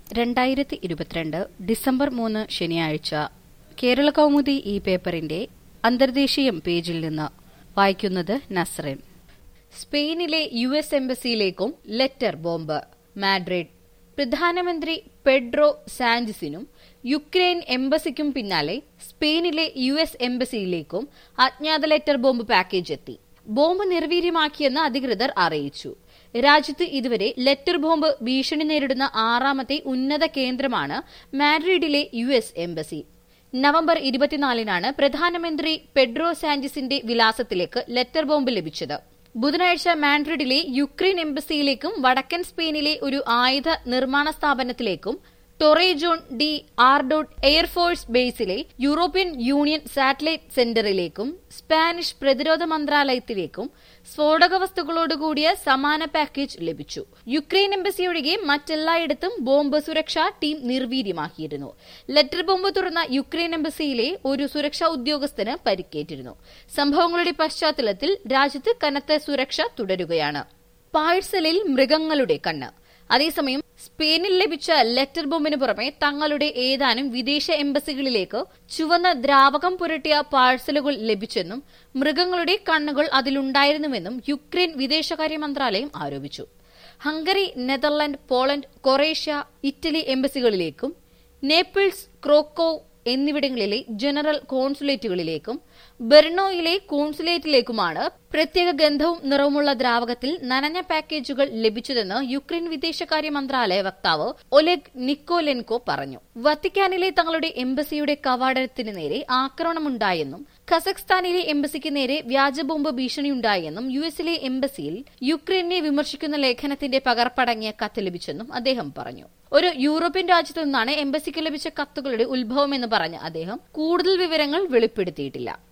രണ്ടായിരത്തി ഇരുപത്തിരണ്ട് ഡിസംബർ മൂന്ന് ശനിയാഴ്ച കേരള കൗമുദി ഈ പേപ്പറിന്റെ അന്തർദേശീയം പേജിൽ നിന്ന് വായിക്കുന്നത് നസ്റിൻ സ്പെയിനിലെ യു എസ് എംബസിയിലേക്കും ലെറ്റർ ബോംബ് മാഡ്രിഡ് പ്രധാനമന്ത്രി പെഡ്രോ സാഞ്ചസിനും യുക്രൈൻ എംബസിക്കും പിന്നാലെ സ്പെയിനിലെ യു എസ് എംബസിയിലേക്കും അജ്ഞാത ലെറ്റർ ബോംബ് പാക്കേജ് എത്തി ബോംബ് നിർവീര്യമാക്കിയെന്ന് അധികൃതർ അറിയിച്ചു രാജ്യത്ത് ഇതുവരെ ലെറ്റർ ബോംബ് ഭീഷണി നേരിടുന്ന ആറാമത്തെ ഉന്നത കേന്ദ്രമാണ് മാഡ്രിഡിലെ യു എസ് എംബസി നവംബർ ഇരുപത്തിനാലിനാണ് പ്രധാനമന്ത്രി പെഡ്രോ സാഞ്ചസിന്റെ വിലാസത്തിലേക്ക് ലെറ്റർ ബോംബ് ലഭിച്ചത് ബുധനാഴ്ച മാഡ്രിഡിലെ യുക്രൈൻ എംബസിയിലേക്കും വടക്കൻ സ്പെയിനിലെ ഒരു ആയുധ നിർമ്മാണ സ്ഥാപനത്തിലേക്കും ടൊറേജോൺ ഡി ആർഡോട്ട് എയർഫോഴ്സ് ബേസിലെ യൂറോപ്യൻ യൂണിയൻ സാറ്റലൈറ്റ് സെന്ററിലേക്കും സ്പാനിഷ് പ്രതിരോധ മന്ത്രാലയത്തിലേക്കും സ്ഫോടക വസ്തുക്കളോടുകൂടിയ സമാന പാക്കേജ് ലഭിച്ചു യുക്രൈൻ എംബസി ഒഴികെ മറ്റെല്ലായിടത്തും ബോംബ് സുരക്ഷാ ടീം നിർവീര്യമാക്കിയിരുന്നു ലെറ്റർ ബോംബ് തുറന്ന യുക്രൈൻ എംബസിയിലെ ഒരു സുരക്ഷാ ഉദ്യോഗസ്ഥന് പരിക്കേറ്റിരുന്നു സംഭവങ്ങളുടെ പശ്ചാത്തലത്തിൽ രാജ്യത്ത് കനത്ത സുരക്ഷ തുടരുകയാണ് പാഴ്സലിൽ മൃഗങ്ങളുടെ കണ്ണ് അതേസമയം സ്പെയിനിൽ ലഭിച്ച ലെറ്റർ ബോംബിന് പുറമെ തങ്ങളുടെ ഏതാനും വിദേശ എംബസികളിലേക്ക് ചുവന്ന ദ്രാവകം പുരട്ടിയ പാഴ്സലുകൾ ലഭിച്ചെന്നും മൃഗങ്ങളുടെ കണ്ണുകൾ അതിലുണ്ടായിരുന്നുവെന്നും യുക്രൈൻ വിദേശകാര്യ മന്ത്രാലയം ആരോപിച്ചു Hungary Netherland Poland Croatia Italy എംബസികളിലേക്കും നേപ്പിൾസ് ക്രോക്കോവ് എന്നിവിടങ്ങളിലെ ജനറൽ കോൺസുലേറ്റുകളിലേക്കും ബെർണോയിലെ കോൺസുലേറ്റിലേക്കുമാണ് പ്രത്യേക ഗന്ധവും നിറവുമുള്ള ദ്രാവകത്തിൽ നനഞ്ഞ പാക്കേജുകൾ ലഭിച്ചതെന്ന് യുക്രൈൻ വിദേശകാര്യ മന്ത്രാലയ വക്താവ് ഒലെഗ് നിക്കോലെൻകോ പറഞ്ഞു വത്തിക്കാനിലെ തങ്ങളുടെ എംബസിയുടെ കവാടത്തിന് നേരെ ആക്രമണമുണ്ടായെന്നും ഖസഖ്സ്ഥാനിലെ എംബസിക്ക് നേരെ വ്യാജ ബോംബ് ഭീഷണിയുണ്ടായെന്നും യു എസിലെ എംബസിയിൽ യുക്രൈനെ വിമർശിക്കുന്ന ലേഖനത്തിന്റെ പകർപ്പടങ്ങിയ കത്ത് ലഭിച്ചെന്നും അദ്ദേഹം പറഞ്ഞു ഒരു യൂറോപ്യൻ രാജ്യത്തു നിന്നാണ് എംബസിക്ക് ലഭിച്ച കത്തുകളുടെ ഉത്ഭവമെന്ന് പറഞ്ഞ അദ്ദേഹം കൂടുതൽ വിവരങ്ങൾ വെളിപ്പെടുത്തിയിട്ടില്ല